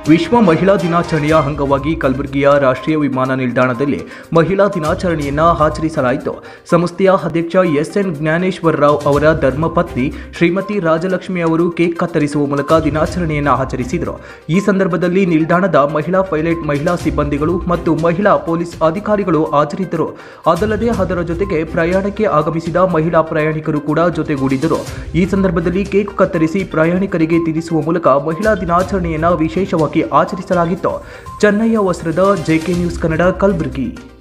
ವಿಶ್ವ ಮಹಿಳಾ ದಿನಾಚರಣೆಯ ಅಂಗವಾಗಿ ಕಲಬುರಗಿಯ ರಾಷ್ಟ್ರೀಯ ವಿಮಾನ ನಿಲ್ದಾಣದಲ್ಲಿ ಮಹಿಳಾ ದಿನಾಚರಣೆಯನ್ನ ಆಚರಿಸಲಾಯಿತು ಸಂಸ್ಥೆಯ ಅಧ್ಯಕ್ಷ ಎಸ್ ಎನ್ ಜ್ಞಾನೇಶ್ವರ ರಾವ್ ಅವರ ಧರ್ಮಪತ್ನಿ ಶ್ರೀಮತಿ ರಾಜಲಕ್ಷ್ಮಿ ಅವರು ಕೇಕ್ ಕತ್ತರಿಸುವ ಮೂಲಕ ದಿನಾಚರಣೆಯನ್ನು ಆಚರಿಸಿದರು ಈ ಸಂದರ್ಭದಲ್ಲಿ ನಿಲ್ದಾಣದ ಮಹಿಳಾ ಪೈಲಟ್ ಮಹಿಳಾ ಸಿಬ್ಬಂದಿಗಳು ಮತ್ತು ಮಹಿಳಾ ಪೊಲೀಸ್ ಅಧಿಕಾರಿಗಳು ಹಾಜರಿದ್ದರು ಅದಲ್ಲದೆ ಅದರ ಜೊತೆಗೆ ಪ್ರಯಾಣಕ್ಕೆ ಆಗಮಿಸಿದ ಮಹಿಳಾ ಪ್ರಯಾಣಿಕರು ಕೂಡ ಜೊತೆಗೂಡಿದರು ಈ ಸಂದರ್ಭದಲ್ಲಿ ಕೇಕ್ ಕತ್ತರಿಸಿ ಪ್ರಯಾಣಿಕರಿಗೆ ತಿನ್ನಿಸುವ ಮೂಲಕ ಮಹಿಳಾ ದಿನಾಚರಣೆಯನ್ನು ವಿಶೇಷವಾಗಿ ಆಚರಿಸಲಾಗಿತ್ತು ಚೆನ್ನಯ್ಯ ವಸ್ತ್ರದ ಜೆಕೆ ನ್ಯೂಸ್ ಕನ್ನಡ ಕಲಬುರಗಿ